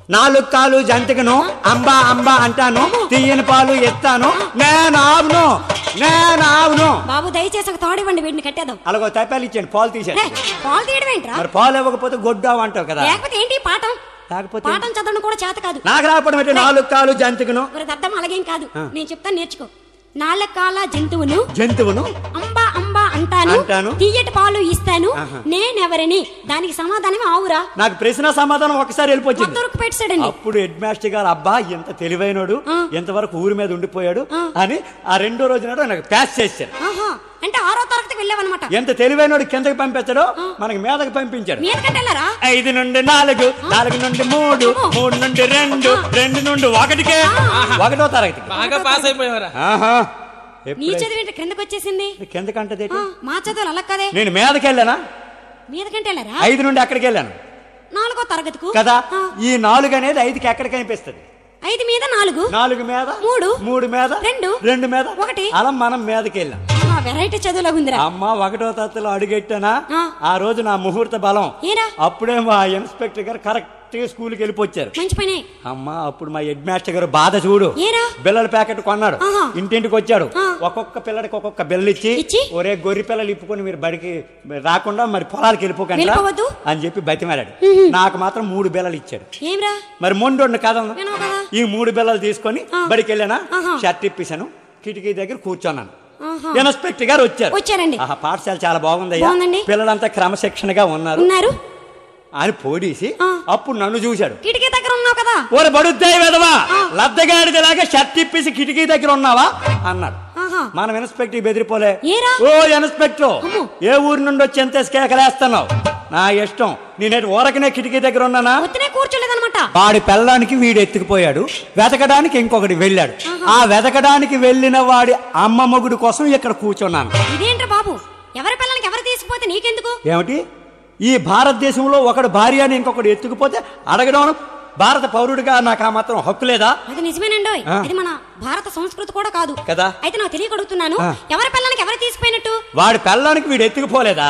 నాలుగు కాలు జంతికను అంబా అంబా అంటాను తీయని పాలు ఎత్తాను నేను ఆవును నేను ఆవును బాబు దయచేసి ఒక తాడివ్వండి వీడిని కట్టేద్దాం అలాగో తైపాలు ఇచ్చాను పాలు హే, తీసాను పాలు తీయడం ఏంట్రా మరి పాలు ఇవ్వకపోతే గొడ్డావు అంటావు కదా లేకపోతే ఏంటి పాఠం లేకపోతే పాఠం చదవడం కూడా చేత కాదు నాకు రాకపోవడం ఏంటి నాలుగు కాలు జంతికను మరి అర్థం అలాగేం కాదు నేను చెప్తాను నేర్చుకో నాళ్ళ కాల జంతువును జంతువును అంబా అంబా అంటాను అంటాను. తీయటి పాలు ఇస్తాను ఆహా. నేనెవరిని దానికి సమాధానం ఆవురా నాకు ప్రశ్న సమాధానం ఒకసారి వెళ్ళిపోయింది మొత్తం పెట్టాడండి అప్పుడు హెడ్ మాస్టర్ గారు అబ్బా ఎంత తెలివైనడు ఆ. ఎంతవరకు ఊరి మీద ఉండిపోయాడు ఆ. అని ఆ రెండో రోజు నాడు నాకు ప్యాస్ చేశారు ఆహా అంటే ఆరో తరగతికి వెళ్ళావన్నమాట ఎంత తెలివైనడు కిందకి పంపించాడో మనకి మీదకి పంపించాడు మీద కంటెళ్ళారా ఐదు నుండి నాలుగు నాలుగు నుండి మూడు అమ్మో. మూడు నుండి రెండు రెండు నుండి ఒకటికే ఒకటో తరగతికి బాగా పాస్ అయిపోయావరా ఆహా నీ ఎప్పుడైతే- చదివి ఏంటి క్రిందకి వచ్చేసింది కిందకంటది ఆ, మా చదువులు అలా కదే నేను మీదకి వెళ్ళానా మీద కంటెళ్ళారా ఐదు నుండి అక్కడికి వెళ్ళాను నాలుగో తరగతికు కదా ఆ, ఈ నాలుగు అనేది ఐదుకి ఎక్కడ కనిపిస్తుంది ఐదు మీద నాలుగు నాలుగు మీద మూడు. మూడు మీద రెండు. రెండు మీద ఒకటి. అలా మనం మీదకి వెళ్ళాం వెరైటీ చదువులో ఉందిరా అమ్మ ఒకటో తత్తులో అడుగెట్టానా ఆ. ఆ రోజు నా ముహూర్త బలం ఏరా అప్పుడే మా ఇన్స్పెక్టర్ గారు కరెక్ట్ గా స్కూల్కి వెళ్ళిపోచ్చారు మంచి పనే అమ్మ అప్పుడు మా హెడ్ మాస్టర్ గారు బాధ చూడు ఏరా బిల్లల ప్యాకెట్ కొన్నాడు ఆహా. ఇంటింటికి వచ్చాడు ఆ. ఒక్కొక్క పిల్లడికి ఒక్కొక్క బిల్ల ఇచ్చి ఇచ్చి? ఒరే గొర్రె పిల్లలు ఇప్పుకొని మీరు బడికి రాకుండా మరి పొలాలకి వెళ్ళిపోకండి వెళ్ళిపోవద్దు? అని చెప్పి బతిమారాడు నాకు మాత్రం మూడు బిల్లలు ఇచ్చాడు ఏమ్రా మరి మొండోడిని కదా వినవు కదా ఈ మూడు బిల్లలు తీసుకొని ఆ. బడికి వెళ్ళానా ఆహా. షర్ట్ ఇప్పిసాను కిటికీ దగ్గర కూర్చున్నాను ఆహా. ఇన్స్పెక్టర్ గారు వచ్చారు వచ్చారండి ఆహా, పాఠశాల చాలా బాగుంది బాగుందండి. పిల్లలంతా క్రమశిక్షణగా ఉన్నారు ఉన్నారు అని పోడీసి ఆ. అప్పుడు నన్ను చూశాడు కిటికీ దగ్గర ఉన్నావు కదా ఓరే బడుద్దాయి వెదవా ఆ. లద్దగాడిదిలాగా షర్ట్ ఇప్పేసి కిటికీ దగ్గర ఉన్నావా అన్నాడు ఆహా మనం ఇన్స్పెక్టర్ బెదిరిపోలే ఏరా? ఓ ఇన్స్పెక్టర్ అమ్మో. ఏ ఊరి నుండి వచ్చి ఎంత కేకలేస్తున్నావు నా ఇష్టం నేనేటి ఊరకనే కిటికీ దగ్గర ఉన్నానా ఒత్తినే కూర్చోలేదన్నమాట వాడి పెళ్ళానికి వీడు ఎత్తుకుపోయాడు వెతకడానికి ఇంకొకటి వెళ్ళాడు ఆ వెతకడానికి వెళ్ళిన వాడి అమ్మ మొగుడు కోసం ఇక్కడ కూర్చున్నాను ఇదేంట్రా బాబు ఎవరి పిల్లలకి ఎవరు తీసుకుపోతే నీకెందుకు ఏమిటి ఈ భారతదేశంలో ఒకడు భార్య అని ఇంకొకడు ఎత్తుకుపోతే అడగడం భారత పౌరుడిగా నాకు ఆ మాత్రం హక్కు లేదా అది నిజమేనండి ఆ. ఇది మన భారత సంస్కృతి కూడా కాదు కదా అయితే నాకు తెలియక అడుగుతున్నాను ఆ. ఎవరి పిల్లలకి ఎవరు తీసిపోయినట్టు వాడి పెళ్ళానికి వీడు ఎత్తుకుపోలేదా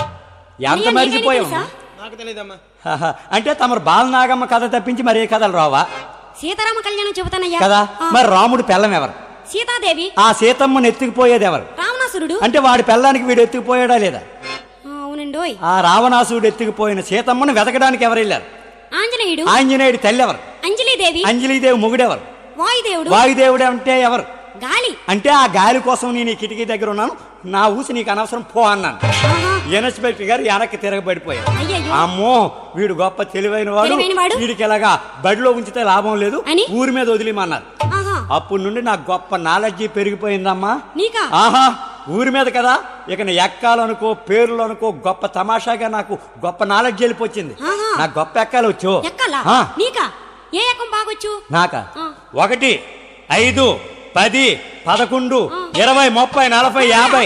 ఎంత అయ్యా, నీకేంటి మరిచిపోయాం తెలుసా? నాకు తెలియదమ్మా హహ. అంటే తమరు బాలనాగమ్మ కథ తప్పించి మరి ఏ కథలు రావా సీతారామ కళ్యాణం చెబుతానయ్యా కదా ఆ, మరి రాముడు పెళ్ళం ఎవరు సీతాదేవి ఆ సీతమ్మను ఎత్తుకుపోయేది ఎవరు రావణాసురుడు అంటే వాడి పెళ్ళానికి వీడు ఎత్తుకుపోయాడా లేదా ఆ, అవునండోయ్ ఆ రావణాసుడు ఎత్తుకుపోయిన సీతమ్మను వెతకడానికి ఎవరు వెళ్ళారు ఆంజనేయుడు ఆంజనేయుడి తల్లి ఎవరు అంజలీదేవి అంజలీదేవి మొగుడెవరు వాయుదేవుడు వాయుదేవుడు అంటే ఎవరు గాలి అంటే ఆ గాలి కోసం నేను ఈ కిటికీ దగ్గర ఉన్నాను నా ఊసి నీకు అనవసరం పో అన్నాను ఆహా. ఇన్స్పెక్టర్ గారు వెనక్కి తిరగబడిపోయారు అయ్యయ్యో. అమ్మో వీడు గొప్ప తెలివైన వాడు తెలివైనవాడు? వీడికి ఇలాగా బడిలో ఉంచితే లాభం లేదు అని? ఊరి మీద వదిలేమన్నారు ఆహా అప్పటి నుండి నాకు గొప్ప నాలెడ్జి పెరిగిపోయిందమ్మా నీకా ఆహా ఊరి మీద కదా ఇక నా ఎక్కాలనుకో పేర్లు అనుకో గొప్ప తమాషాగా నాకు గొప్ప నాలెడ్జ్ వెళ్ళిపోయింది ఆహా. నాకు గొప్ప ఎక్కాలు వచ్చు ఎక్కాలా ఆ, నీకా ఏ ఎక్కం బాగొచ్చు నాకా ఆ. ఒకటి ఐదు పది పదకొండు ఇరవై ముప్పై నలభై యాభై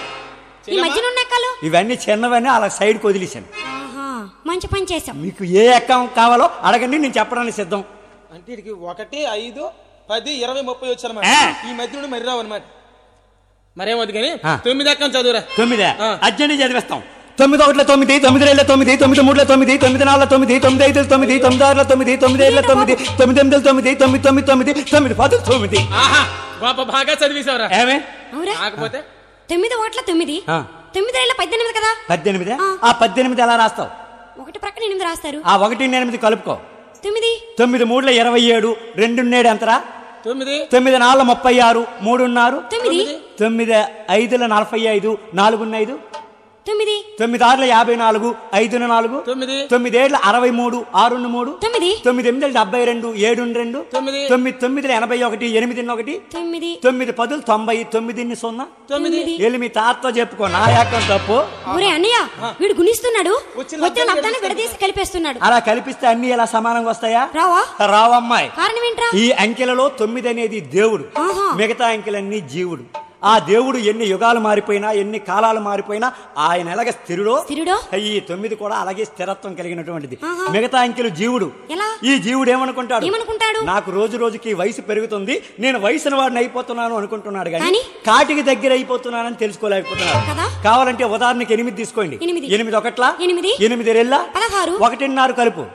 ఈ మధ్యన ఉన్న ఎక్కలు ఇవన్నీ చిన్నవన్నీ అలా సైడ్కి వదిలేశాను ఆహా మంచి పని చేసాం మీకు ఏ ఎక్కం కావాలో అడగండి నేను చెప్పడానికి సిద్ధం అంటే వీడికి ఒకటి ఐదు పది ఇరవై ముప్పై వచ్చానమాట ఏ? ఈ మధ్య నుండి మరి రావు అనమాట మరేమవుతుంది కానీ ఆ. తొమ్మిది ఎక్కం చదువురా తొమ్మిదే ఆ. అర్జెంట్ చదివిస్తాం తొమ్మిది ఒకటిలో తొమ్మిది తొమ్మిది రెండు తొమ్మిది తొమ్మిది మూడులో తొమ్మిది తొమ్మిది నాలుగులో తొమ్మిది తొమ్మిది ఐదు తొమ్మిది తొమ్మిది ఆరులో తొమ్మిది తొమ్మిది ఏళ్ళ తొమ్మిది తొమ్మిది ఎనిమిదిలో తొమ్మిది తొమ్మిది తొమ్మిది తొమ్మిది తొమ్మిది పది తొమ్మిది ఆహా గొప్ప బాగా చదివేశావురా ఏమే అవురా కాకపోతే తొమ్మిది ఓట్ల తొమ్మిది ఆ. తొమ్మిది ఏళ్ళ పద్దెనిమిది కదా పద్దెనిమిది ఆ. ఆ పద్దెనిమిది ఎలా రాస్తావు ఒకటి ప్రక్కన ఎనిమిది రాస్తారు ఆ ఒకటి ఎనిమిది కలుపుకో తొమ్మిది తొమ్మిది మూడులో ఇరవై ఏడు రెండున్నేడు ఎంతరా తొమ్మిది తొమ్మిది నాలుగు ముప్పై ఆరు మూడున్నారు తొమ్మిది తొమ్మిది ఐదుల నలభై ఐదు నాలుగున్న ఐదు తొమ్మిది తొమ్మిది ఆరుల యాభై నాలుగు ఐదున నాలుగు తొమ్మిది తొమ్మిదేళ్ళ అరవై మూడు ఆరున్న మూడు తొమ్మిది తొమ్మిది ఎనిమిది డెబ్బై రెండు ఏడు రెండు తొమ్మిది తొమ్మిది తొమ్మిది ఎనభై ఒకటి ఎనిమిది ఒకటి తొమ్మిది తొమ్మిది పదులు తొంభై తొమ్మిది సున్నా తొమ్మిది వెళ్ళి మీ తాతతో చెప్పుకో నా యాకం తప్పు ఒరే అన్నయ్య వీడు గుణిస్తున్నాడు వచ్చిన వచ్చిన లబ్ధాన్ని లబ్ధాన్ని విడదీసి కలిపేస్తున్నాడు అలా కలిపిస్తే అన్ని ఎలా సమానంగా వస్తాయా రావా రావమ్మాయి కారణం ఏంట్రా ఈ అంకెలలో తొమ్మిది అనేది దేవుడు ఆహా. మిగతా అంకెలన్నీ జీవుడు ఆ దేవుడు ఎన్ని యుగాలు మారిపోయినా ఎన్ని కాలాలు మారిపోయినా ఆయన ఎలాగ స్థిరుడో స్థిరుడో? ఈ తొమ్మిది కూడా అలాగే స్థిరత్వం కలిగినటువంటిది ఆహా. మిగతా అంకెలు జీవుడు ఎలా? ఈ జీవుడు ఏమనుకుంటాడు ఏమనుకుంటాడు? నాకు రోజు రోజుకి వయసు పెరుగుతుంది నేను వయసున వాడిని అయిపోతున్నాను అనుకుంటున్నాడు కానీ కానీ? కాటికి దగ్గర అయిపోతున్నానని తెలుసుకోలేకపోతున్నాడు కదా? కావాలంటే ఉదాహరణకి ఎనిమిది తీసుకోండి ఎనిమిది. ఎనిమిది ఒకట్లా ఎనిమిది. ఎనిమిది రెల్లా పదహారు. ఒకటిన్నర కలుపు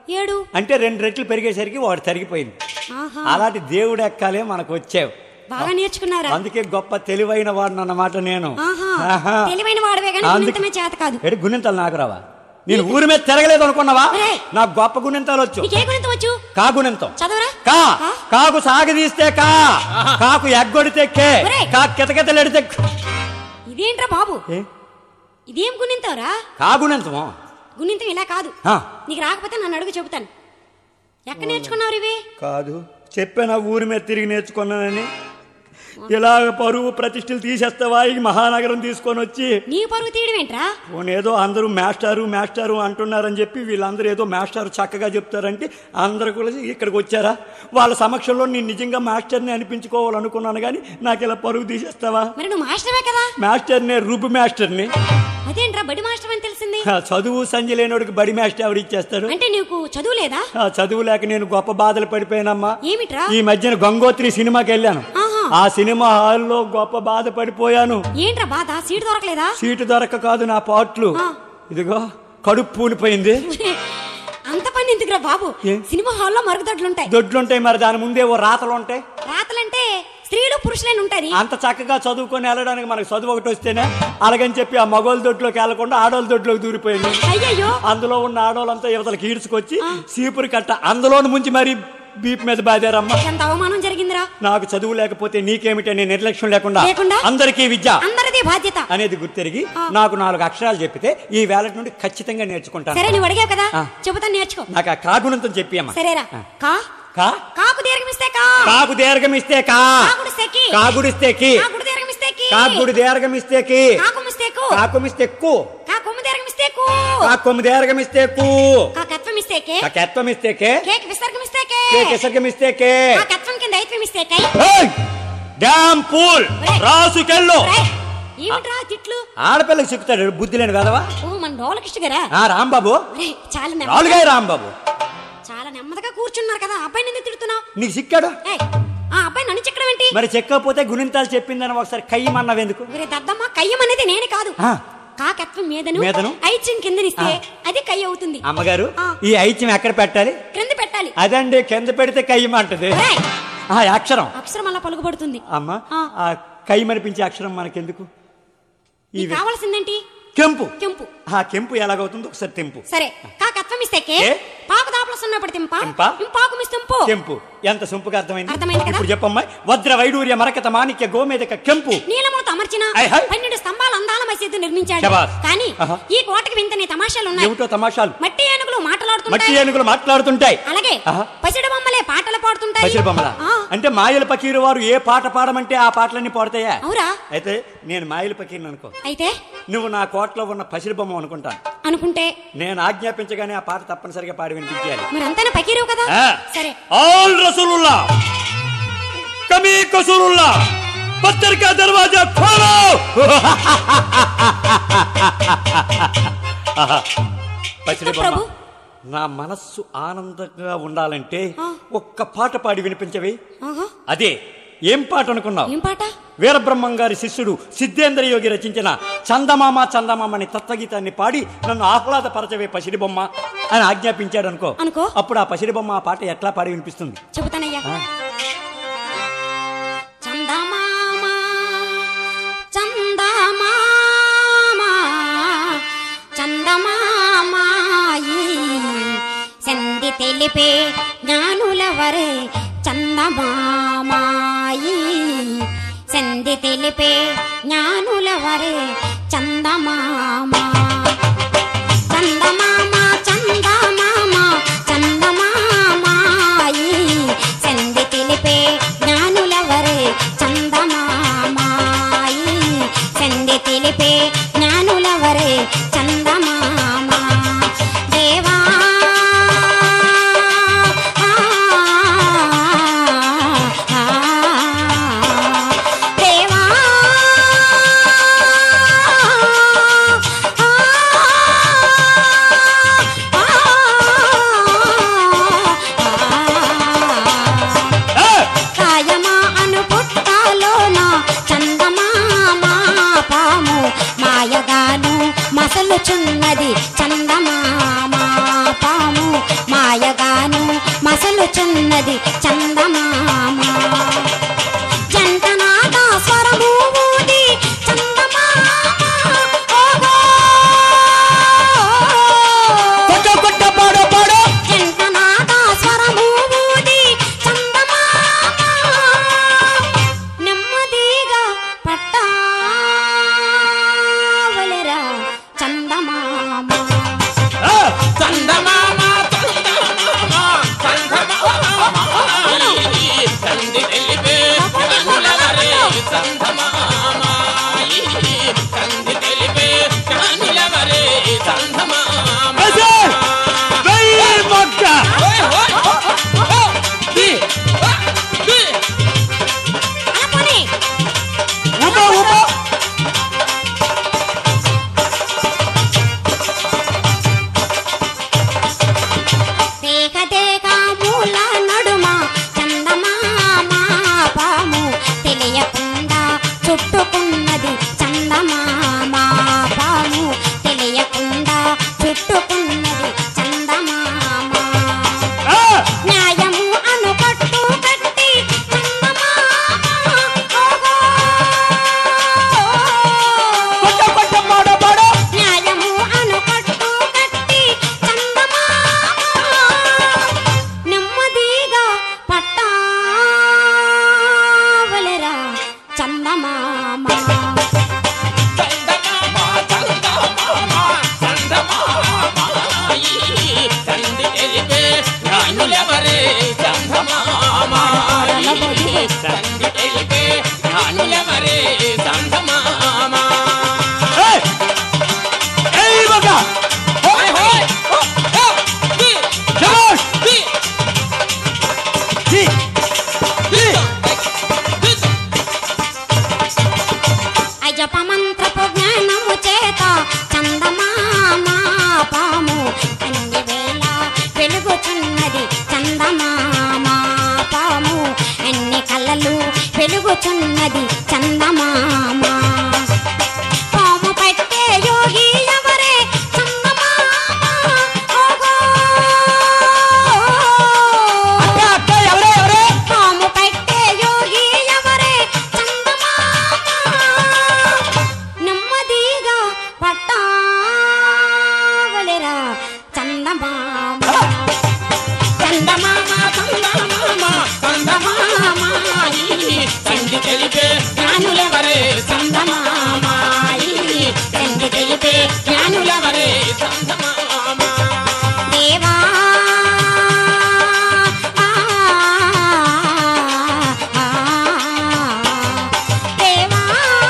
ఏడు అంటే రెండు రెట్లు పెరిగేసరికి వాడు తరిగిపోయింది ఆహా అలాంటి దేవుడు ఎక్కాలే మనకు వచ్చావు బాగా నేర్చుకున్నారా అందుకే గొప్ప తెలివైన వాడిని అన్నమాట నేను ఆహా ఆహా. తెలివైన వాడవే కానీ అందుకే- గుణింతమే చేత కాదు ఎడు గుణింతాలు నాకు రావా నేను ఊరి మీద తిరగలేదు అనుకున్నావా ఒరేయ్. నాకు గొప్ప గుణింతాలు వచ్చు నీకే గుణింతం వచ్చు కా గుణింతం చదవరా కా ఆ? కాకు సాగదీస్తే కా కాకు ఎగ్గొడితే కే ఒరేయ్. కా కితకితలెడితే ఇదేంట్రా బాబు ఏ? ఇదేం గుణింతవరా కా గుణింతమో గుణింతం ఇలా కాదు ఆ. నీకు రాకపోతే నన్ను అడుగు చెబుతాను ఎక్కడ నేర్చుకున్నావు ఇవి కాదు చెప్పాను ఊరి మీద తిరిగి నేర్చుకున్నానని ఇలాగ పరువు ప్రతిష్టలు తీసేస్తావా ఈ మహానగరం తీసుకొని వచ్చి నీ పరుగు తీయడం ఏంట్రా ఏదో అందరూ మాస్టారు మాస్టారు అంటున్నారని చెప్పి వీళ్ళందరూ ఏదో మాస్టారు చక్కగా చెప్తారంటే అందరూ కూడా ఇక్కడికి వచ్చారా వాళ్ళ సమక్షంలో నేను నిజంగా మాస్టర్ని అనిపించుకోవాలనుకున్నాను కానీ నాకు ఇలా పరుగు తీసేస్తావా మరి నువ్వు మాస్టర్వే కదా మాస్టర్ని రుబు మాస్టర్ని అదేంట్రా బడి మాస్టర్ అని తెలిసింది ఆ, చదువు సంజ లేనోడికి బడి మాస్టర్ ఎవరు ఇచ్చేస్తాడు అంటే నీకు చదువు లేదా ఆ, చదువు లేక నేను గొప్ప బాధలు పడిపోయానమ్మా ఏమిట్రా ఈ మధ్యన గంగోత్రి సినిమాకి వెళ్ళాను ఆహా. ఆ సినిమా హాల్లో గొప్ప బాధపడిపోయాను ఏంట్రా బాధ సీటు దొరకలేదా సీటు దొరక కాదు నా పాట్లు ఆ. ఇదిగో కడుపు పూలిపోయింది అంత పని ఎందుకురా బాబు ఏ? సినిమా హాల్లో మరుగుదొడ్లుంటాయి దొడ్లుంటాయి మరి దాని ముందే ఓ రాతలు ఉంటాయి రాతలంటే స్త్రీలు పురుషులని ఉంటది అంత చక్కగా చదువుకొని వెళ్ళడానికి మనకు చదువు ఒకటి వస్తేనే అలాగని చెప్పి ఆ మగోళ్ళ దొడ్లోకి వెళ్లకుండా ఆడోళ్ళ దొడ్లోకి దూరిపోయింది అయ్యయ్యో అందులో ఉన్న ఆడోళ్ళంతా యువతలకి ఈడ్చుకొచ్చి సీపురి కట్ట అందులోని ముంచి మరి బీప్ మీద బాదారమ్మా ఎంత అవమానం జరిగిందిరా నాకు చదువు లేకపోతే నీకేమిటి అనే నిర్లక్ష్యం లేకుండా లేకుండా? అందరికీ విద్య అందరిది బాధ్యత అనేది గుర్తెరిగి నాకు నాలుగు అక్షరాలు చెప్పితే ఈ వేళ నుండి ఖచ్చితంగా నేర్చుకుంటాను సరే నువ్వు అడిగావు కదా ఆ. చెబుతాను నేర్చుకో నాకు ఆ కాగుణంతో చెప్పి అమ్మా సరేరా కా కా కాకు దీర్ఘమిస్తే కా కాకు దీర్ఘమిస్తే కా కాకుడిస్తే కి కాగుడిస్తే కి కాకుడు దీర్ఘమిస్తే కి కాకుడు దీర్ఘమిస్తే కి కాకుమిస్తే కు కాకుమిస్తే కు కాకుమ్మ దీర్ఘమిస్తే కు కాకొమ్మ దీర్ఘమిస్తే కు కాకత్వం ఇస్తే కే కాకెత్వం ఇస్తే కే కేక్ విసర్గమిస్తే కే కే కిసర్గమిస్తే కే కాకత్వం కింద ఐత్వం ఇస్తే కై ఏయ్! డ్యామ్ పూల్ ఒరేయ్. రాసుకెళ్ళు రేయ్, ఏమిట్రా తిట్లు ఆడపిల్లకి సిక్కుతాడు బుద్ధి లేని కదవా ఓ మన డోలకిష్ట గారా ఆ రాంబాబు రేయ్, చాలా నెమ్మదిగా రాలుగాయ రాంబాబు చాలా నెమ్మదిగా కూర్చున్నారు కదా అబ్బాయిని ఎందుకు తిడుతున్నావు నీకు సిక్కాడు ఏయ్, ఆ అబ్బాయి నన్ను చిక్కడం ఏంటి మరి చెక్కకపోతే గుణింతాలు చెప్పిందని ఒకసారి కయ్యమన్నావెందుకు ఒరే దద్దమ్మ కయ్యం అనేది నేనే కాదు ఆ. కాకత్వం మీదను మీదను? ఐచ్యం కిందనిస్తే అది కయ్య అవుతుంది అమ్మగారు ఆ. ఈ ఐత్యం ఎక్కడ పెట్టాలి క్రింద పెట్టాలి అదండి కింద పెడితే కయ్యమంటది ఒరేయ్, ఆ అక్షరం అక్షరం అలా పలుకుబడుతుంది అమ్మ ఆ. ఆ కయ్యమనిపించే అక్షరం మనకెందుకు ఈ నీకు కావాల్సిందేంటి కెంపు కెంపు ఆ కెంపు ఎలాగవుతుందో ఒకసారి తెంపు సరే కాకత్వం ఇస్తే కే ఏ? పాకు దాపల సున్నపడి తింప తింప? ఇంపాకు మిస్తుంపు కెంపు ఎంత సొంపుగా అర్థమైంది అర్థమైంది కదా? ఇప్పుడు చెప్పమ్మా వజ్ర వైడూర్య మరకత మాణిక్య గోమేదక కెంపు నీలమూత అమర్చిన ఐ హై. పన్నెండు స్తంభాల అందాల మసీదు నిర్మించాడు శబాష్. కానీ ఆహా. ఈ కోటకి వింతనే తమాషాలు ఉన్నాయి ఏమిటో తమాషాలు మట్టి ఏనుగులు మట్టి మాట్లాడుతుంటాయి ఏనుగులు మాట్లాడుతుంటాయి అలాగే ఆహా. పసిడి బొమ్మలే పాటలు పాడుతుంటాయి పసిడి బొమ్మల ఆ, అంటే మాయల పకీరు వారు ఏ పాట పాడమంటే ఆ పాటలన్నీ పాడతాయా అవురా అయితే నేను మాయల పకీర్ని అనుకో అయితే నువ్వు నా కోట్లో ఉన్న పసిడి బొమ్మ అనుకుంటాను అనుకుంటే నేను ఆజ్ఞాపించగానే ఆ పాట తప్పనిసరిగా పాడి వినిపించాలి మరి అంతైనా పకీరు కదా ఆ. సరే ఆల్ రసూలుల్లా కమీ కసూరుల్లా పత్రికా దర్వాజా ఖోలో ఆహా. పసిడి బొమ్మ ప్రభు. నా మనస్సు ఆనందంగా ఉండాలంటే ఆ. ఒక్క పాట పాడి వినిపించవి ఆహా, అదే ఏం పాట అనుకున్నావు ఏం పాట వీరబ్రహ్మం గారి శిష్యుడు సిద్ధేంద్ర యోగి రచించిన చందమామ చందమామ అనే తత్వగీతాన్ని పాడి నన్ను ఆహ్లాదపరచవే పసిడి బొమ్మ అని ఆజ్ఞాపించాడు అనుకో అనుకో. అప్పుడు ఆ పసిడి బొమ్మ ఆ పాట ఎట్లా పాడి వినిపిస్తుంది చెబుతానయ్యా ఆ. చందమామ చందమామ చందమామాయి సంధి తెలిపే జ్ఞానులవరే చందమామాయి సంధి తెలిపే జ్ఞానులవరే చందమామ చందమామ చందమామ చందమామాయి సంధి తెలిపే జ్ఞానులవరే చందమామాయి సంధి తెలిపే జ్ఞానులవరే చందమామ దేవా ఆ, ఆ, దేవా ఏ! కాయమా అను పుట్టలోన చందమామ పాము మాయగాను మసలుచున్నది చందమామ పాము మాయ చుట్టుకున్నది చందమామ జంటనాట స్వరము ఊది చందమామ ఓహో కొట్ట కొట్ట పాడో పాడో జంటనాట స్వరము ఊది చందమామ నెమ్మదిగా పట్టావలెరా చందమామ ఆ, చందమామ చందమామ చందమామ కంది తెలిపే కనులవరే చందమామ కంది తెలిపే కనులవరే చందమామ వేసే! వెయ్యి మొగ్గ ఓయ్ ఓయ్ ఓ ది ది అనుకుని ఉబ ఉబ తేక తేక మూల నడుమ చందమామ పాము తెలియకుండా చుట్టుకున్నది చందమామ పాము తెలియకుండా చుట్టుకున్నది చందమామ ఆ, న్యాయము అనుకట్టు కట్టి చందమామ ఓహో. కొట్ట కొట్ట పాడో పాడో న్యాయము అనుకట్టు కట్టి చందమామ నెమ్మదిగా పట్టావలెరా చందమామ చందమామ చందమామ చందమామ కంది తెలిపే కనులవరే చందమామ కంది తెలిపే కనులవరే చందమామ ఏయ్! ఏయ్ మొగ్గ ఓయ్ ఓయ్ ఓ ఓ ది శభాష్! ది ది! ది! ది అజప మంత్రపు జ్ఞానము చేత చందమామ పాము అన్ని వేళ వెలుగుచున్నది చందమామ పాము అన్ని కళ్ళలు వెలుగుచున్నది చందమామ పాము పట్టే యోగి ఎవరే చందమామ ఓహో. అక్క అక్క ఎవరే ఎవరే పాము పట్టే యోగి ఎవరే చందమామ నెమ్మదిగా పట్టావలెరా చందమామ చందమామ చందమామ చందమామ కంది తెలిపే జ్ఞానులెవరే చందమామ కంది తెలిపే జ్ఞానులెవరే చందమామ దేవా ఆ, ఆ, దేవా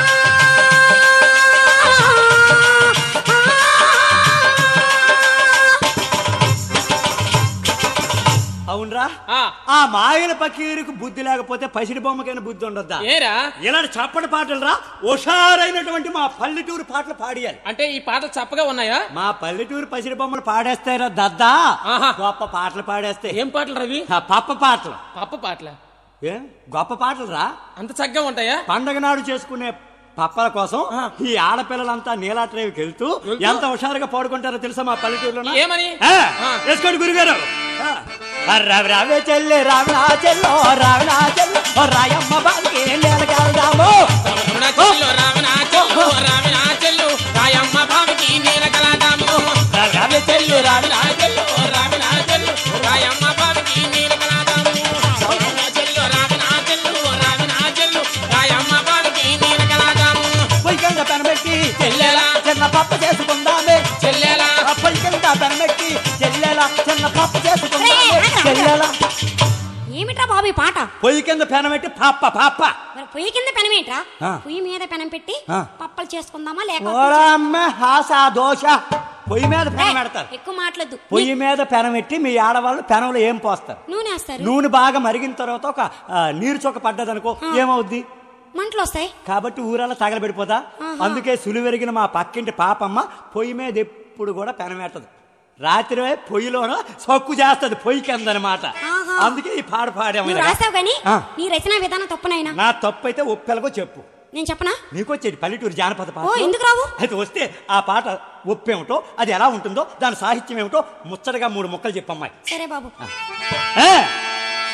అవునరా ఆ, ఆ మాయల పకీరుకు బుద్ధి లేకపోతే పసిడి బొమ్మకైనా బుద్ధి ఉండొద్దా ఏరా ఇలాంటి చప్పటి పాటలు రా హుషారైనటువంటి మా పల్లెటూరు పాటలు పాడియాలి అంటే ఈ పాటలు చప్పగా ఉన్నాయా మా పల్లెటూరు పసిడి బొమ్మలు పాడేస్తారా దద్దా ఆహా. గొప్ప పాటలు పాడేస్తాయి ఏం పాటలు రవి ఆ పప్ప పాటలు పప్ప పాటల ఏ గొప్ప పాటలు రా అంత చక్కగా ఉంటాయా పండగ నాడు చేసుకునే పప్పల కోసం ఆ. ఈ ఆడపిల్లలంతా నీలాట్రేవికి వెళ్తూ వెళ్తూ? ఎంత హుషారుగా పాడుకుంటారో తెలుసా మా పల్లెటూరులో ఏమని? ఆ, ఆ. వేసుకోండి గురుగారు ఆ. ఆ, రావి రావే చెల్లె రావినా చెల్లో రావినా చెల్లో ఓ రాయమ్మ బాలికి నేలకెళ్దాము రావణ చెల్లు రావణ చెల్లు రావణ చెల్లు రాయమ్మ భావికి నీల కలాదాము రావి రావే చెల్లు రావినా రావణ చెల్లు రావణ చెల్లు రాయమ్మ భావికి నీల కలాదాము రావణ చెల్లు రావణ చెల్లు రావణ చెల్లు రాయమ్మ భావికి నీల కలాదాము పొయ్యికంగా పెనబెట్టి చెల్లెలా చిన్న పప్ప చేసుకుందామే చెల్లెలా ఆ పొయ్యికంగా పెనబెట్టి చెల్లెలా చిన్న పప్ప చేసుకుందామే రే, ఆగరా. చెల్లెలా ఏమిట్రా బాబు ఈ పాట పొయ్యి కింద పెనబెట్టి పాప పాప మరి పొయ్యి కింద పెనమేంట్రా ఆ. పొయ్యి మీద పెనం పెట్టి ఆ. పప్పలు చేసుకుందామా లేక ఓరమ్మ హాస దోశ పొయ్యి మీద పెనం పెడతారు ఎక్కువ మాట్లాడదు పొయ్యి మీద పెనం పెట్టి మీ ఆడవాళ్ళు పెనంలో ఏం పోస్తారు నూనె వేస్తారు నూనె బాగా మరిగిన తర్వాత ఒక ఆ, నీరు చొక్క పడ్డదనుకో ఏమవుద్ది మంటలు వస్తాయి కాబట్టి ఊరల్లా తగలబెడిపోతా ఆహా. అందుకే సులువెరిగిన మా పక్కింటి పాపమ్మ పొయ్యి మీద ఎప్పుడు కూడా పెనమెట్టదు రాత్రి పొయ్యిలోన సొక్కు చేస్తది పొయ్యి కింద అనమాట ఆహా. అందుకే ఈ పాట పాడాము నువ్వు ఇలాగా. రాసావు కానీ ఆ. నీ రచన విధానం తప్పునైనా నా తప్పు అయితే ఒప్పెలగో చెప్పు నేను చెప్పనా నీకొచ్చేది పల్లెటూరు జానపద పాట ఓ, ఎందుకు రావు? అయితే వస్తే ఆ పాట ఒప్పేమిటో అది ఎలా ఉంటుందో దాని సాహిత్యం ఏమిటో ముచ్చటగా మూడు ముక్కలు చెప్పమ్మాయి సరే బాబు ఏ!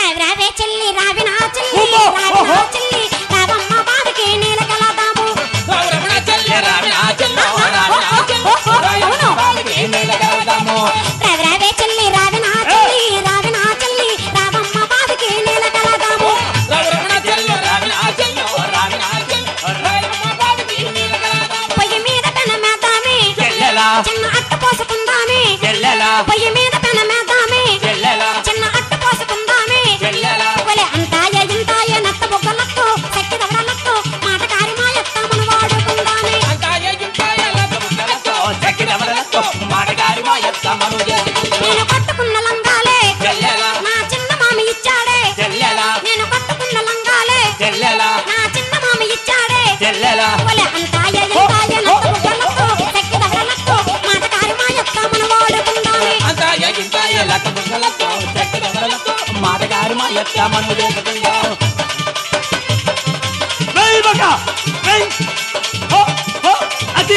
రావి రావే చెల్లి రావి నా చెల్లి అమ్మో, రావి నా ఓహో. చెల్లి రావమ్మ బావికి నీళ్ళ కలదాము రమణ చెల్లి రావి నా చెల్లి రావి నా చెల్లి రాయమ్మ బావికి నీళ్ళ కలదాము రావి రావే చెల్లి రావి నా చెల్లి రావి నా చెల్లి రావమ్మ బావికి నీళ్ళ కలదాము రమణ చెల్లి రావి నా చెల్లి రావి నా చెల్లి రాయమ్మ బావికి నీళ్ళ కలదాము పొయ్యి మీద పెన మేద్దామే చెల్లెలా చిన్న అట్ట పోసుకుందామే చెల్లెలా పొయ్యి మీద పెన మేద్దామే చెల్లెలా చిన్న అట్ట పోసుకుందామే చెల్లెలా ఒలే అంతాయ ఇంతాయ నత్త బొగ్గలతో శక్తి దవడలతో మాట కారి మా ఎత్తామను వాడుకుందామే అంతాయ గింతాయ లత ముక్కలతో చక్కిరవలతో మాటగారి మా ఎత్తమను చేసుకుందాం నేను కట్టుకున్న లంగాలే చెల్లెలా నా చిన్న మామి ఇచ్చాడే చెల్లెలా నేను కట్టుకున్న లంగాలే చెల్లెలా నా చిన్న మామి ఇచ్చాడే చెల్లెలా ఒలే అంతాయ ఇంతాయ నత్త బొగ్గలతో శక్తి దవడలతో మాట కారి మా ఎత్తామను వాడుకుందామే అంతాయ గింతాయ లత ముక్కలతో చక్కిరవలతో మాటగారి మా ఎత్తమను చేసుకుందాం వెయ్ మగ వెయ్ హో హో అది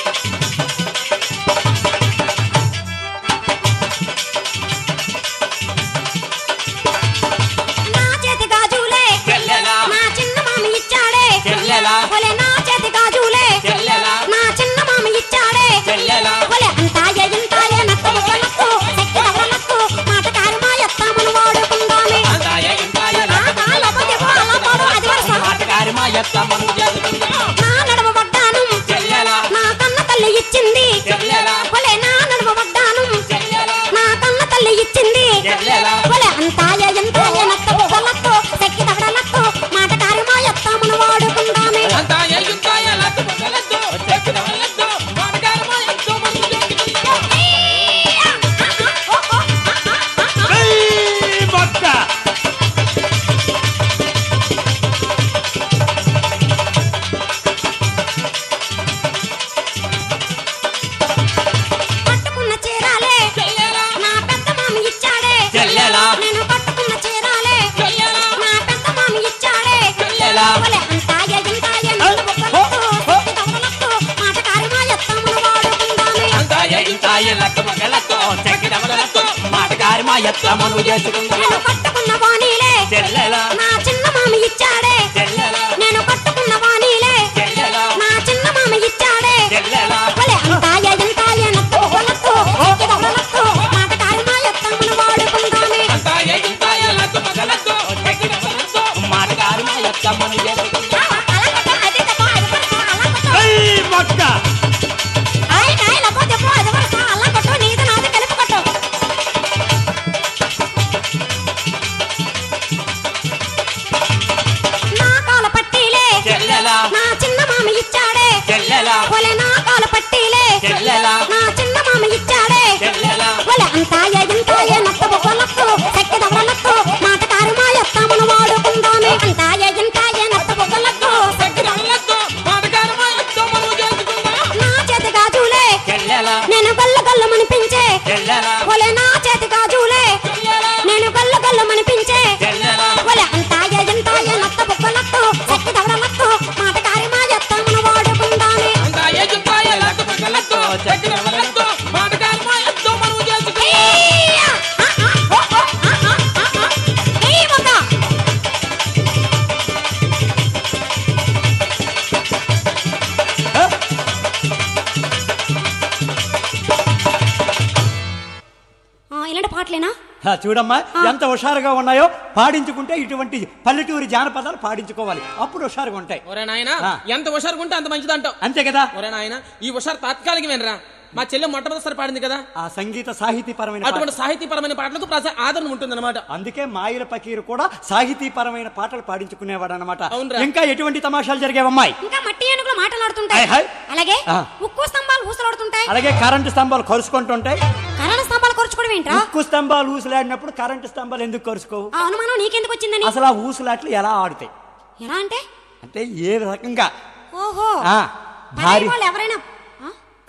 నా చేతి గాజులే చెల్లెలా నా చిన్న మామి ఇచ్చాడే చెల్లెలా ఒలే నా చేతి గాజులే చెల్లెలా నా చిన్న మామి ఇచ్చాడే చెల్లెలా ఒలే అంతాయ ఇంతాయ నత్త బొగ్గలతో శక్తి దవడలతో మాట కారి మా ఎత్తామను వాడుకుందామే అంతాయ గింతాయ లత నా కాళ్ళపతి వాళ్ళ పాడు అది వరస మాటగారి మా ఎత్తమను చేసుకుందాం నా నడుమ వడ్డాను చెల్లెలా నా కన్న తల్లి ఇచ్చింది చెల్లెలా ఒలే నా నడుమ వడ్డాను చెల్లెలా నా కన్న తల్లి ఇచ్చింది చెల్లెలా ఒలే అంతాయ ఇంతాయ నత్త బొగ్గలతో శక్తి దవడలతో మాట కారి మా ఎత్తామను వాడుకుందామే అంతాయ గింతాయ లత ముక్కలతో చక్కిరవలతో మాటగారి మా ఎత్తమను చేసుకుందాం వెయ్ మగ కట్టుకున్న చీరాలే చెల్లెలా నా పెద్ద మామి ఇచ్చాడే చెల్లెలా నేను కట్టుకున్న చీరాలే చెల్లెలా నా పెద్ద మామి ఇచ్చాడే చెల్లెలా ఒలే అంతాయ ఇంతాయ నత్త బొగ్గలతో శక్తి దవడలతో మాట కారి మా ఎత్తామను వాడుకుందామే అంతాయ ఇంతాయ లత ముక్కలతో చక్కిరవలతో మాటగారి మా ఎత్తమను చేసుకుందాం నేను కట్టుకున్న వాణిలే చెల్లెలా నా చిన్న మామ ఇచ్చాడే చెల్లెలా నేను కట్టుకున్న వాణిలే చెల్లెలా నా చిన్న మామ ఇచ్చాడే చెల్లెలా ఒలే అంతాయ ఇంతాయ నత్త బొగ్గలతో శక్తి దవడలతో మాట కారి మా ఎత్తామను వాడుకుందామే అంతాయ ఇంతాయ లత ముక్కలతో చక్కిరవలతో మాటగారి మా ఎత్తమను చేసుకుందాం అలాగట అది తప్ప అది వరస అలాగట వెయ్ మగ ఆయ్ కాయ లపో దెప్పో అది వరస అలాగట నీది నాది కలుపుకట్టు నా కాల పట్టీలే చెల్లెలా నా చిన్న మామ ఇచ్చాడే చెల్లెలా ఒలే నా కాల పట్టీలే చెల్లెలా నా చిన్న మామ ఇచ్చాడే చెల్లెలా ఒలే అంతాయ ఇంతాయ నత్త బొగ్గలతో శక్తి దవడలతో మాట కారు మా ఎత్తామను వాడుకుందామే అంతాయ ఇంతాయ నత్త బొగ్గలతో చక్కిరవలతో మాటగారి మా ఎత్తమను చేసుకుందాం నా చేతి గాజులే చెల్లెలా నేను గల్లు గల్లు మనిపించే చెల్లెలా ఒలే నా చేతి గాజులే చెల్లెలా నేను గల్లు గల్లు మనిపించే చెల్లెలా ఒలే అంతాయ ఇంతాయ నత్త బొగ్గలతో శక్తి దవడలతో మాట కారి మా ఎత్తామను వాడుకుందామే అంతాయ ఇంతాయ లత ముక్కలతో చక్కిరవలతో మాటగారి మా ఎత్తమను చేసుకుందాం ఏయ్యా! ఆ, ఆ, ఓ, ఓ, ఆ, ఆ, ఆ, ఆ. ఏయ్ మొక్క! ఆ, ఇలాంటి పాటలేనా హా, చూడమ్మా ఎంత హుషారుగా ఉన్నాయో పాడించుకుంటే ఇటువంటి పల్లెటూరి జానపదాలు పాడించుకోవాలి అప్పుడు హుషారుగా ఉంటాయి ఒరే నాయన ఆ. ఎంత హుషారుగా ఉంటే అంత మంచిదంటావు అంతే కదా ఒరే నాయన ఈ హుషారు తాత్కాలికమేనరా మా చెల్లె మొట్టమొదటిసారి పాడింది కదా ఆ సంగీత సాహితీపరమైన పాట. అటువంటి సాహితీపరమైన పాటలకు ప్రజా ఆదరణ ఉంటుందన్నమాట అందుకే మాయిల పకీరు కూడా సాహితీపరమైన పాటలు పాడించుకునేవాడు అనమాట అవునురా. ఇంకా ఎటువంటి తమాషాలు జరిగేవమ్మాయి ఇంకా మట్టి ఏనుగులు మాటలాడుతుంటాయి హాయ్, హాయ్. అలాగే ఆ. ఉక్కు స్తంభాలు ఊసలాడుతుంటాయి అలాగే కరెంటు స్తంభాలు కరుచుకుంటుంటాయి కరెంట్ స్తంభాలు ఖర్చుకోవడం ఏంట్రా ఉక్కు స్తంభాలు ఊసులాడినప్పుడు కరెంటు స్తంభాలు ఎందుకు కరుచుకోవు ఆ అనుమానం నీకెందుకు వచ్చిందని అసలు ఆ ఊసులాట్లు ఎలా ఆడుతాయి ఎలా అంటే అంటే ఏ రకంగా ఓహో ఆ, భారీ పరాయి వాళ్ళు ఎవరైనా ఆ?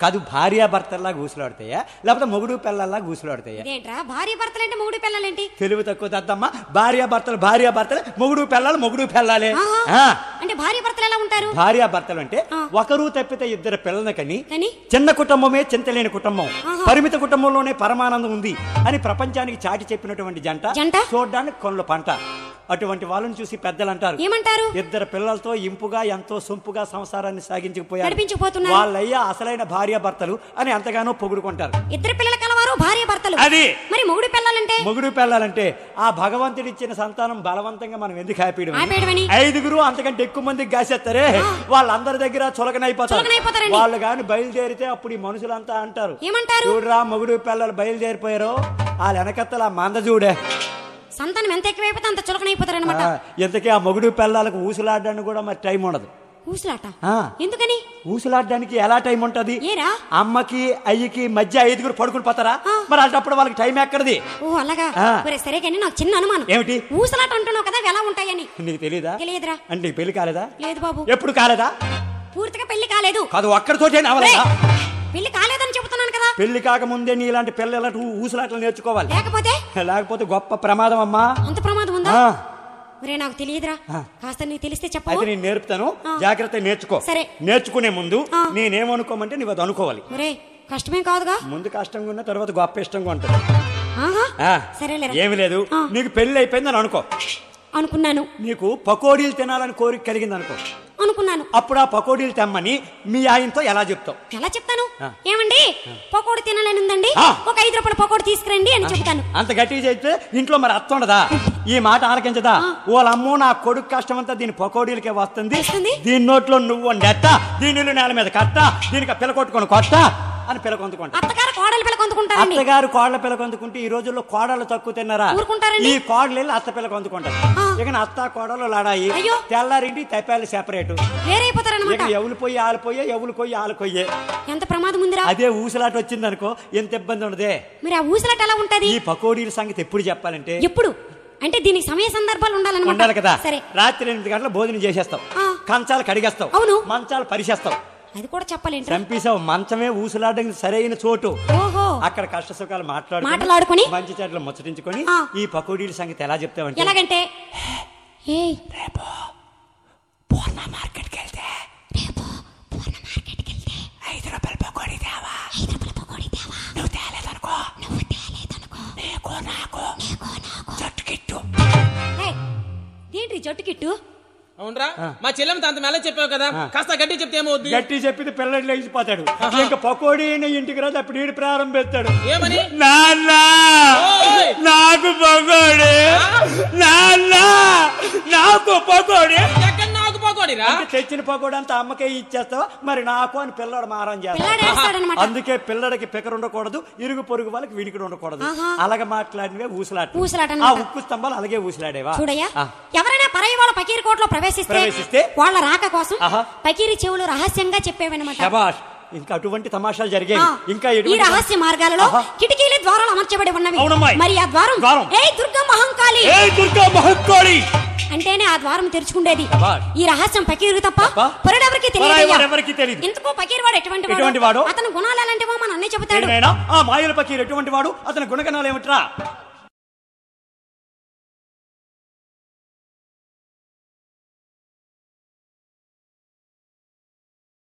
కాదు భార్యాభర్తల్లా గూసులాడతాయా లేకపోతే మొగుడు పిల్లల్లా గూసులాడతాయా ఇదేంట్రా భార్య భర్తలేంటి మూడు పిల్లలేంటి తెలివి తక్కువ దద్దమ్మ భార్యాభర్తలు భార్యాభర్తలు మొగుడు పిల్లలు మొగుడు పిల్లాలే ఆహా. ఆ, అంటే భార్య భర్తలు ఎలా ఉంటారు భార్యాభర్తలు అంటే ఆ. ఒకరు తప్పితే ఇద్దరు పిల్లల్ని కని కని చిన్న కుటుంబమే చింతలేని కుటుంబం ఆహా. పరిమిత కుటుంబంలోనే పరమానందం ఉంది అని ప్రపంచానికి చాటి చెప్పినటువంటి జంట జంట? చూడడానికి కొనుల పంట అటువంటి వాళ్ళని చూసి పెద్దలు అంటారు ఏమంటారు ఇద్దరు పిల్లలతో ఇంపుగా ఎంతో సొంపుగా సంసారాన్ని సాగించుకుపోయారు నడిపించుకుపోతున్నారు. వాళ్ళయ్యా అసలైన భార్యాభర్తలు అని ఎంతగానో పొగుడుకుంటారు ఇద్దరు పిల్లల కలవారు భార్య భర్తలు అది మరి మొగుడు పిల్లలంటే మొగుడు పెళ్ళాలంటే ఆ భగవంతుడిచ్చిన సంతానం బలవంతంగా మనం ఎందుకు ఆపేయడమని? హ్యాపీ ఐదుగురు అంతకంటే ఎక్కువ మందికి గాసేస్తారే వాళ్ళందరి దగ్గర చులకనైపోతారు చులకనైపోతారండి. వాళ్ళు కానీ బయలుదేరితే అప్పుడు ఈ మనుషులంతా అంటారు ఏమంటారు చూడరా మొగుడు పిల్లలు బయలుదేరిపోయారు వాళ్ళ వెనకత్తల ఆ మంద చూడే సంతానం ఎంత ఎక్కువైపోతే అంత చులకనైపోతారనమాట ఆ, ఇంతకీ ఆ మొగుడు పిల్లలకు ఊసులాడడానికి కూడా మరి టైం ఉండదు ఊసులాట ఆ. ఎందుకని ఊసులాడడానికి ఎలా టైం ఉంటది ఏరా అమ్మకి అయ్యకి మధ్య ఐదుగురు పడుకుని పోతారా ఆ. మరి అలాంటప్పుడు వాళ్ళకి టైం ఎక్కడిది ఓ అలాగా ఆ. ఒరే సరే కానీ నాకు చిన్న అనుమానం ఏమిటి? ఊసలాట అంటున్నావు కదా అవి ఎలా ఉంటాయని నీకు తెలియదా తెలియదురా అంటే నీకు పెళ్లి కాలేదా లేదు బాబు ఎప్పుడు కాలేదా పూర్తిగా పెళ్లి కాలేదు కాదు ఒక్కడితోటే ఒరేయ్, అవలేదా పెళ్లి కాలేదని చెబుతున్నాను కదా పెళ్లి కాకముందే నీ ఇలాంటి పిల్లల ఊసులాటలు నేర్చుకోవాలి లేకపోతే లేకపోతే గొప్ప ప్రమాదం అమ్మా అంత ప్రమాదం ఉందా ఆ, ఒరే నాకు తెలియదురా ఆ. కాస్త నీకు తెలిస్తే అయితే చెప్పవు నేను నేర్పుతాను ఆ. జాగ్రత్త నేర్చుకో సరే. నేర్చుకునే ముందు ఆ. నేనేమనుకోమంటే నువ్వు అది అనుకోవాలి ఒరే కష్టమేం కాదుగా ముందు కష్టంగా ఉన్న తర్వాత గొప్ప ఇష్టంగా ఉంటుంది ఆహా ఆ, సరేలేరా ఏమి లేదు ఆ. నీకు పెళ్లి అయిపోయిందని అనుకో అనుకున్నాను నీకు పకోడీలు తినాలని కోరిక కలిగింది అనుకో అనుకున్నాను అప్పుడు ఆ పకోడీలు తెమ్మని మీ ఆయనతో ఎలా చెప్తావు ఎలా చెప్తాను ఆ. ఏమండి పకోడి తినాలని ఉందండి ఆ. ఒక ఐదు రూపాయల పకోడి తీసుకురండి అని చెప్తాను అంత గట్టిగా చెప్తే ఇంట్లో మరి అత్త ఉండదా ఈ మాట ఆలకించదా వాళ్ళ అమ్మో నా కొడుకు కష్టం అంతా దీని పకోడీలకే వస్తుంది వస్తుంది? దీని నోట్లో నువ్వు నెట్ట దీని ఇల్లు నేల మీద కట్ట దీనికి ఆ పిల్ల కొట్టుకొని కొట్ట అని పిల్ల కొందుకుంటా అత్తగారు కోడలి పిల్ల కొందుకుంటారండి అత్తగారు కోడల పిల్ల కొందుకుంటే ఈ రోజుల్లో కోడలు తక్కువ తిన్నారా ఊరుకుంటారండి? ఈ కోడలు వెళ్ళి అత్త పిల్ల కొందుకుంటారు ఆ. ఇక నా అత్త కోడలు లాడాయి అయ్యో. తెల్లారింటి తెప్పాలి సెపరేట్ వేరైపోతారనమాట ఇక ఎవరు పోయి ఆలు పోయే ఎవరు పోయి ఆలు కొయ్యే ఎంత ప్రమాదం ఉందిరా అదే ఊసలాట వచ్చిందనుకో ఎంత ఇబ్బంది ఉండదే మరి ఆ ఊసలాట ఎలా ఉంటది ఈ పకోడీల సంగతి ఎప్పుడు చెప్పాలంటే ఎప్పుడు అంటే దీనికి సమయ సందర్భాలు ఉండాలన్నమాట ఉండాలి కదా సరే రాత్రి ఎనిమిది గంటల భోజనం చేసేస్తావు ఆ. కంచాలు కడిగేస్తావు అవును. మంచాలు పరిచేస్తావు అది కూడా చెప్పలేంటి చంపేసావు మంచమే ఊసులాడడానికి సరైన చోటు ఓహో అక్కడ కష్ట సుఖాలు మాట్లాడుకొని మాట్లాడుకొని మంచి చెట్లు ముచ్చటించుకొని ఆ. ఈ పకోడీల సంగతి ఎలా చెప్తావంటే ఎలాగంటే ఏయ్ పూర్ణ మార్కెట్కి వెళ్తే ఐదు రూపాయల పకోడీ తేవా నువ్వు తేలేదనుకో నీకు నాకు జట్టు కిట్టు ఏయ్, ఏంటి జట్టు కిట్టు అవునరా ఆ. మా చెల్లెమ్మ అంత మెల్ల చెప్పావు కదా ఆ. కాస్త గట్టి చెప్తే ఏమవుద్ది గట్టి చెప్పితే పిల్లలు లేచిపోతాడు ఇంకా పకోడీ అయిన ఇంటికి రాదు అప్పుడు ఈడు ప్రారంభిస్తాడు ఏమని నాన్న ఓయ్! నాకు పకోడీ నాన్న నాకు పకోడీ ఎక్కడ నాకు పోకోడిరా అంటే తెచ్చిన పకోడీ అంతా అమ్మకే ఇచ్చేస్తావా మరి నాకు అని పిల్లడు మారం చేస్తాడు పిల్లాడు వేస్తాడనమాట అందుకే పిల్లడికి పికరు ఉండకూడదు ఇరుగు పొరుగు వాళ్ళకి వినికిడి ఉండకూడదు ఆహా. అలాగ మాట్లాడినవే ఊసలాట ఊసలాట ఆ అన్నమాట. ఉక్కు స్తంభాలు అలాగే ఊసలాడేవా చూడయ్యా ఆ. ఎవరైనా పరాయి వాళ్ళ పకీరి కోటలో ప్రవేశిస్తే ప్రవేశిస్తే? వాళ్ళ రాక కోసం ఆహా. పకీరి చెవులు రహస్యంగా చెప్పేవన్నమాట శబాష్ ఇంకా అటువంటి తమాషాలు జరిగేవి ఆ, ఇంకా ఈ ఎటువంటి రహస్య మార్గాలలో ఆహా. కిటికీలు ద్వారాలు అమర్చబడి ఉన్నవి అవునమ్మాయి. మరి ఆ ద్వారం ద్వారం. ఏ దుర్గా మహంకాళి ఏ దుర్గా మహక్కోడి అంటేనే ఆ ద్వారం తెరుచుకుండేది శబాష్. ఈ రహస్యం పకీరు తప్ప తప్ప? పరుడెవరికి పరాయి తెలియదు వాడెవరికీ తెలియదు. ఇంతకు పకీరు వాడు ఎటువంటి ఎటువంటి వాడు? అతని గుణాలు ఎలాంటివో మన అన్నీ చెబుతాడు ఏమైనా ఆ మాయల పకీర్ ఎటువంటి వాడు అతని గుణగణాలు ఏమిట్రా